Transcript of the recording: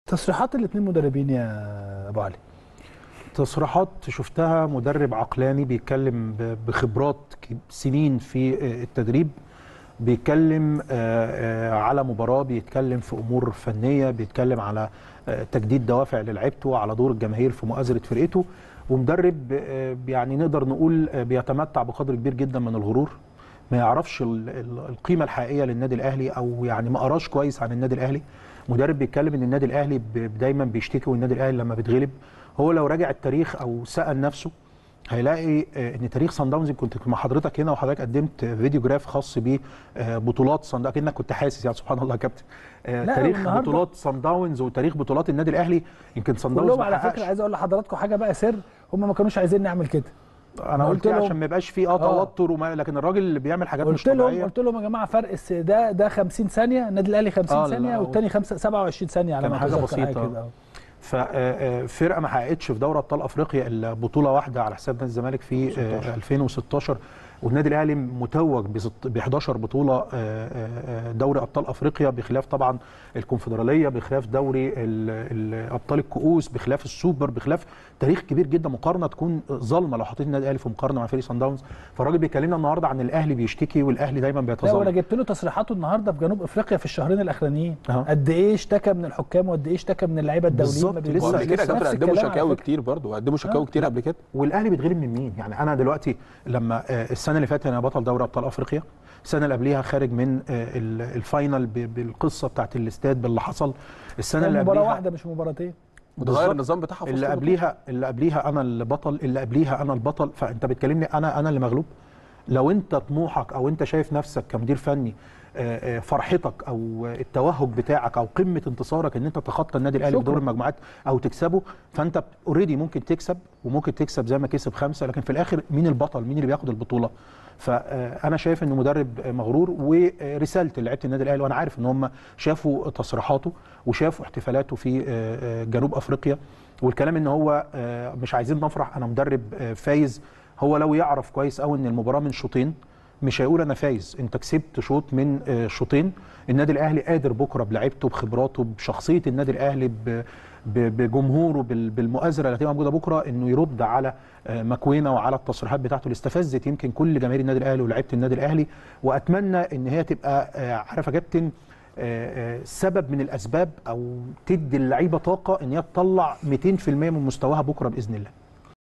تصريحات الاثنين مدربين يا ابو علي تصريحات شفتها مدرب عقلاني بيتكلم ب- بخبرات ك- سنين في آه، التدريب بيتكلم آه، آه، على مباراة بيتكلم في أمور فنية بيتكلم على آه، تجديد دوافع للعيبته على دور الجماهير في مؤازرة فرقته ومدرب آه، يعني نقدر نقول آه، بيتمتع بقدر كبير جدا من الغرور ما يعرفش ال- ال- القيمة الحقيقية للنادي الأهلي أو يعني ما قراش كويس عن النادي الأهلي مدرب بيتكلم ان النادي الاهلي ب- دايما بيشتكي والنادي الاهلي لما بيتغلب هو لو راجع التاريخ او سال نفسه هيلاقي آه، ان تاريخ صن داونز كنت مع حضرتك هنا وحضرتك قدمت فيديو جراف خاص ببطولات صن داونز اكنك كنت حاسس يعني سبحان الله يا كابتن آه، لا، تاريخ والنهاردة- بطولات صن داونز وتاريخ بطولات النادي الاهلي يمكن صن داونز كلهم ما على حققش. فكره عايز اقول لحضراتكم حاجه بقى سر هم ما كانوش عايزين نعمل كده انا قلت قلت إيه لهم- عشان ما يبقاش فيه اه آه. توتر وما لكن الراجل اللي بيعمل حاجات مش قلت لهم طبيعيه قلت لهم يا جماعه فرق الس- ده ده 50 ثانيه النادي الاهلي 50 آه، لا، ثانيه لا، والتاني 5 27 ثانيه على كان ما حاجة أتذكر، بسيطة. كده، آه. ففرقه ما حققتش في دوري ابطال افريقيا الا بطوله واحده على حساب نادي الزمالك في آه، 2016 والنادي الاهلي متوج ب 11 بطوله آه، آه، دوري ابطال افريقيا بخلاف طبعا الكونفدراليه بخلاف دوري ال- ال- ابطال الكؤوس بخلاف السوبر بخلاف تاريخ كبير جدا مقارنه تكون ظالمه لو حطيت النادي الاهلي في مقارنه مع فريق صن داونز فالراجل بيكلمنا النهارده عن الاهلي بيشتكي والاهلي دايما لا وانا بيتظلم جبت له تصريحاته النهارده في جنوب افريقيا في الشهرين الاخرانيين أهو. قد ايه اشتكى من الحكام وقد ايه اشتكى من اللعيبه الدوليين بالظبط، ما لسه- بيجوش. وقبل كده لسه يا نفس كابتن قدموا الكلام على شكاوي فكرة. كتير برضه وقدموا شكاوي كتير قبل كده والاهلي بيتغلب من مين؟ يعني انا دلوقتي لما آه، السنه اللي فاتت انا بطل دوري ابطال افريقيا السنه اللي قبليها خارج من آه، ال- الفاينل ب- بالقصه بتاعت الاستاد باللي حصل السنه اللي مباراه قبليها واحده مش مباراتين وتغير بالظبط. النظام بتاعها في اللي وسط قبليها اللي قبليها انا اللي بطل اللي قبليها انا البطل فانت بتكلمني انا انا اللي مغلوب لو انت طموحك او انت شايف نفسك كمدير فني آه، آه، فرحتك او التوهج بتاعك او قمه انتصارك ان انت تخطى النادي الاهلي في شكراً. دور المجموعات او تكسبه فانت اوريدي ممكن تكسب وممكن تكسب زي ما كسب خمسه لكن في الاخر مين البطل مين اللي بياخد البطوله فانا شايف انه مدرب مغرور ورساله لعيبه النادي الاهلي وانا عارف ان هم شافوا تصريحاته وشافوا احتفالاته في آه، آه، جنوب افريقيا والكلام ان هو آه، مش عايزين نفرح انا مدرب آه، فايز هو لو يعرف كويس قوي ان المباراه من شوطين مش هيقول انا فايز انت كسبت شوط من آه، شوطين النادي الاهلي قادر بكره بلعيبته بخبراته بشخصيه النادي الاهلي ب- ب- بجمهوره بال- بالمؤازره اللي هتبقى موجوده بكره انه يرد على آه، مكوينه وعلى التصريحات بتاعته اللي استفزت يمكن كل جماهير النادي الاهلي ولاعيبه النادي الاهلي واتمنى ان هي تبقى آه، عارف يا كابتن آه، آه، سبب من الاسباب او تدي اللعيبه طاقه ان هي تطلع 200% من مستواها بكره باذن الله